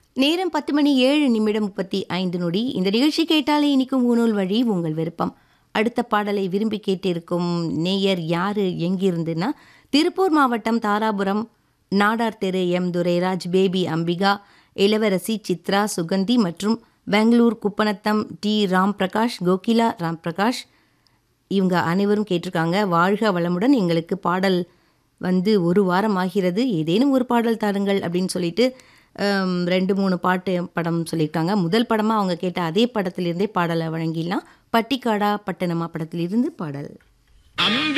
நேரம் பத்து மணி ஏழு நிமிடம் முப்பத்தி ஐந்து நொடி இந்த நிகழ்ச்சி கேட்டாலே இனிக்கும் ஊனூல் வழி உங்கள் விருப்பம் அடுத்த பாடலை விரும்பி கேட்டிருக்கும் நேயர் யாரு எங்கிருந்துன்னா திருப்பூர் மாவட்டம் தாராபுரம் நாடார் தெரு எம் துரைராஜ் பேபி அம்பிகா இளவரசி சித்ரா சுகந்தி மற்றும் பெங்களூர் குப்பநத்தம் டி ராம் பிரகாஷ் கோகிலா ராம் பிரகாஷ் இவங்க அனைவரும் கேட்டிருக்காங்க வாழ்க வளமுடன் எங்களுக்கு பாடல் வந்து ஒரு வாரம் ஆகிறது ஏதேனும் ஒரு பாடல் தாருங்கள் அப்படின்னு சொல்லிட்டு ஹம், ரெண்டு மூணு பாட்டு படம் சொல்லியிருக்காங்க முதல் படமாக அவங்க கேட்ட அதே படத்திலிருந்தே பாடலை வழங்கிடலாம் பட்டிக்காடா பட்டணமா படத்திலிருந்து பாடல் அம்பி